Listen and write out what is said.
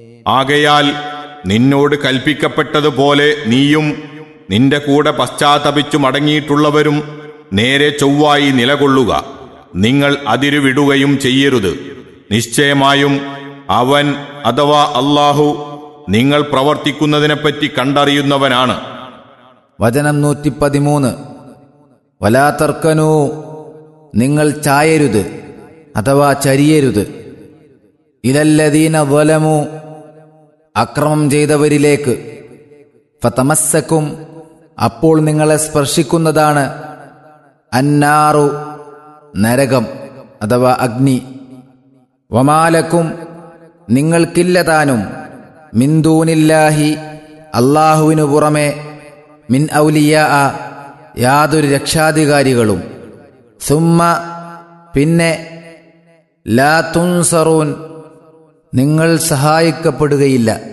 ആകയാൽ നിന്നോട് കൽപ്പിക്കപ്പെട്ടതുപോലെ നീയും നിന്റെ കൂടെ പശ്ചാത്തപിച്ചു മടങ്ങിയിട്ടുള്ളവരും നേരെ ചൊവ്വായി നിലകൊള്ളുക നിങ്ങൾ അതിരുവിടുകയും ചെയ്യരുത് നിശ്ചയമായും അവൻ അഥവാ അല്ലാഹു നിങ്ങൾ പ്രവർത്തിക്കുന്നതിനെപ്പറ്റി കണ്ടറിയുന്നവനാണ് വചനം നൂറ്റി പതിമൂന്ന് വലാതർക്കനു നിങ്ങൾ ചായരുത് അഥവാ ചരിയരുത് ഇലല്ലദീന വലമു അക്രമം ചെയ്തവരിലേക്ക് ഫതമസ്സക്കും അപ്പോൾ നിങ്ങളെ സ്പർശിക്കുന്നതാണ് അന്നാറു നരകം അഥവാ അഗ്നി വമാലക്കും നിങ്ങൾക്കില്ലതാനും മിന്തൂനില്ലാഹി അള്ളാഹുവിനു പുറമെ മിൻ ഔലിയ യാതൊരു രക്ഷാധികാരികളും സുമ്മ പിന്നെ ലാ തുൻസറൂൻ നിങ്ങൾ സഹായിക്കപ്പെടുകയില്ല